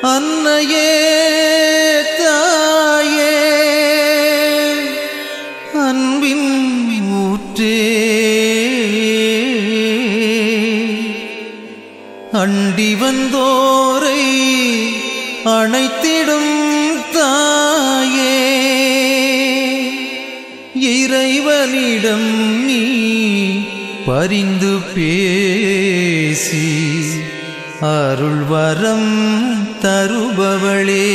அன்னையே தாயே அன்பின் ஊற்றே அண்டி வந்தோரை அணைத்திடும் தாயே இறைவனிடம் நீ பரிந்து பேசி அருள் வரம் தருபவளே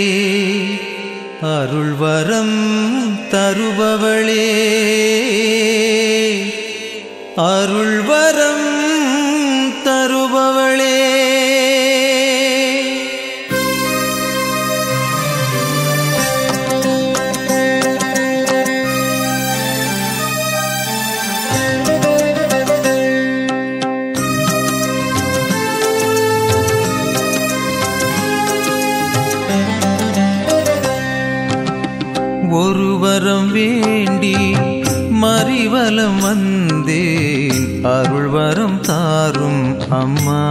அருள் வரம் தருபவளே அருள் வரம் தருபவளே ஒரு வரம் வேண்டி மறிவலம் வந்தேன் அருள் வரம் தாரும் அம்மா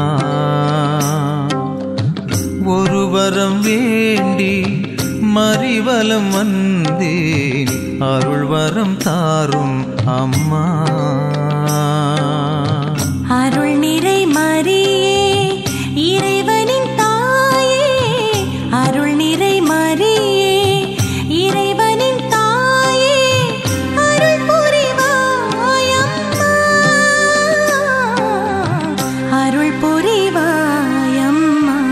ஒரு வரம் வேண்டி மறிவலம் வந்தேன் அருள் வரம் தாரும் அம்மா அருள் நிறை மரியே இறைவனின் தாயே அருள் நிறை மரியே இறைவனின் தாயே அருள் புரிவாயம்மா அருள் புரிவாயம்மா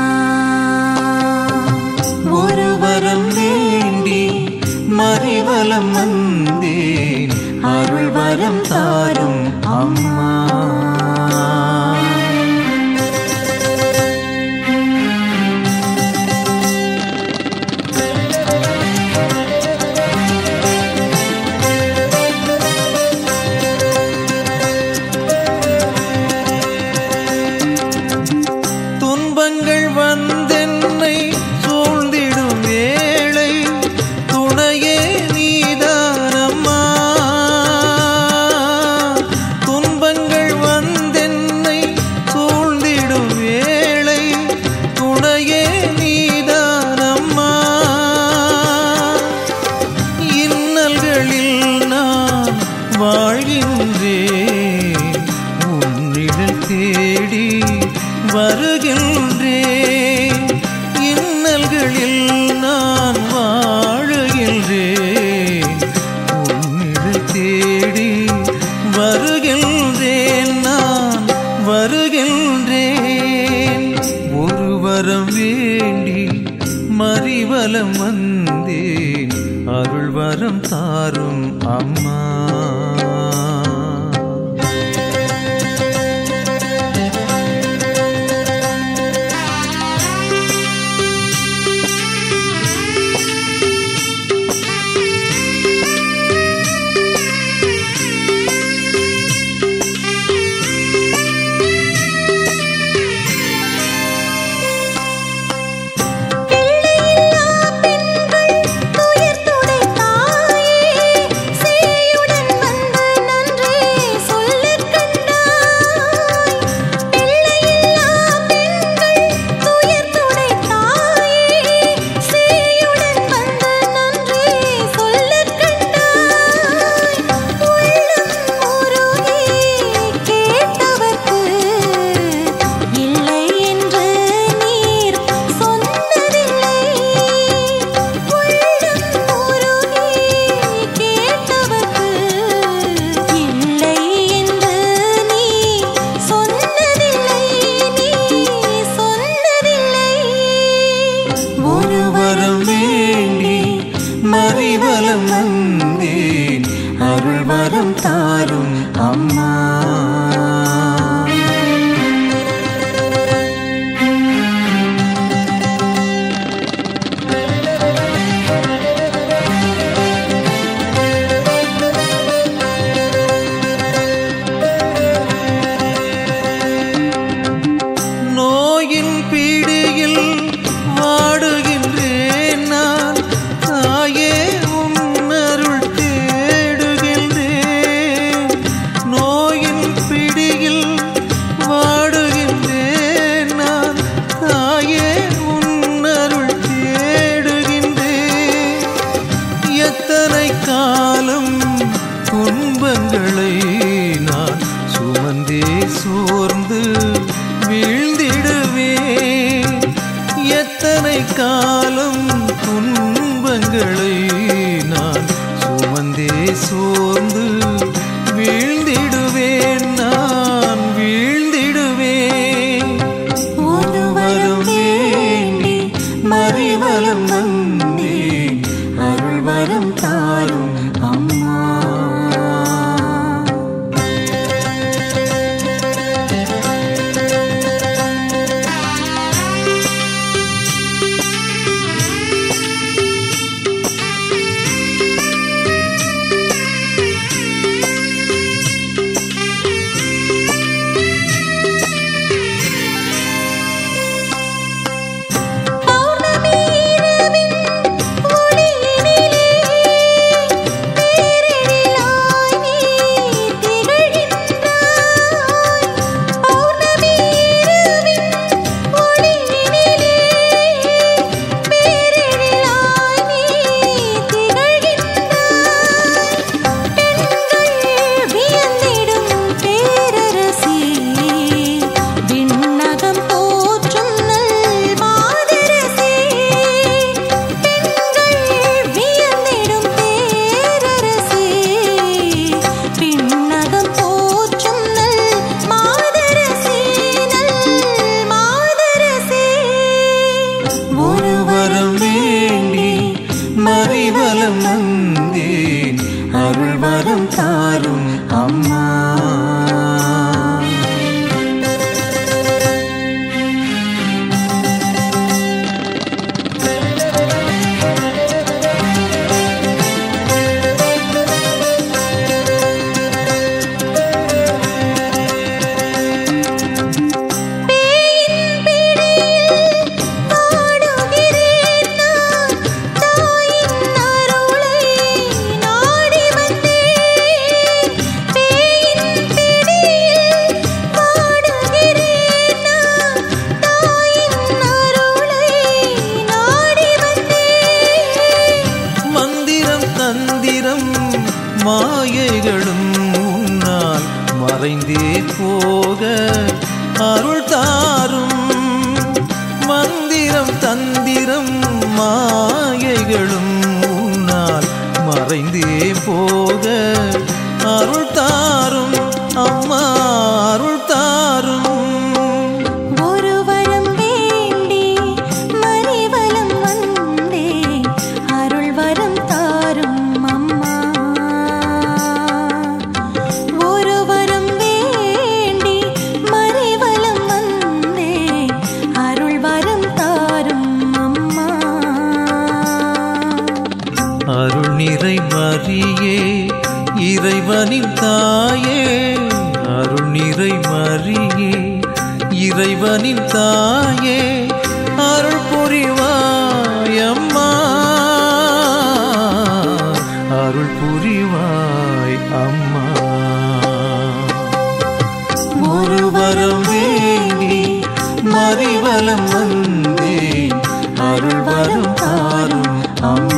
ஒரு வரம் வேண்டி மறிவலம் வந்தேன் அருள் வரம் தாரும் அம்மா துன்பங்கள் வந்தென்னை சூழ்ந்திடும் வேளை துணையே நீதானம்மா துன்பங்கள் வந்தென்னை சூழ்ந்திடும் வேளை துணையே நீதானம்மா இன்னல்களில் நான் வாழ்கின்றேன் உன்னிடல் தேடி வருகின்றேன் இன்னல்களில் நான் வாழுகின்றேன் உன்னிடல் தேடி வருகின்றேன் நான் வருகின்றேன் ஒரு வரம் வேண்டி மறிவலம் வந்தேன் அருள் வரம் தாரும் அம்மா பிள்ளையில்லா பெண்கள் துயர் துடைத்தாயே சேயுடன் காலம் துன்பங்களை நான் சுமந்தே சோர்ந்து வீழ்ந்திடுவேன் நான் வீழ்ந்திடுவேன் ஒரு வரம் வேண்டி மறிவலம் வந்தேன் அருள் வரம் தாரும் அம்மா பௌர்ணமி இரவின் ஒளியினிலே பேரெழிலாய் நீ திகழ்கின்றாய் பௌர்ணமி இரவின் ஒளியினிலே பேரெழிலாய் நீ திகழ்கின்றாய் பெண்கள் வியந்திடும் பேரரசி விண்ணகம் போற்றும் நல் மாதரசி பெண்கள் வியந்திடும் பேரரசி விண்ணகம் போற்றும் நல் மாதரசி நல் மாதரசி ஒரு வரம் வேண்டி மறிவலம் வந்தேன் அருள் வரம் தாரும் அம்மா பேயின் பிடியில் காடுகிறேன் நான் தாயின் அருளை நாடி வந்தேன் பேயின் பிடியில் காடுகிறேன் நான் தாயின் அருளை நாடி வந்தேன் மந்திரம் தந்திரம் மாயைகளும் உன்னால் மறைந்தே போக அருள் தாரும் மந்திரம் தந்திரம் மாயைகளும் உன்னால் மறைந்தே போக அருள் தாரும் அம்மா அருள் தாரும் ஒரு வரம் வேண்டி மறிவலம் வந்தே அருள் வரம் தாரும் அம்மா ஒரு வரம் வேண்டி மறிவலம் வந்தே அருள் வரம் தாரும் அம்மா அருள் நிறை மரியே இறைவனின் தாயே அருள் நிறை மரியே இறைவனின் தாயே அருள் புரிவாய் அம்மா அருள் புரிவாய் அம்மா ஒரு வரம் வேண்டி மறிவலம் வந்தேன் அருள் வரம் தாரும் அம்மா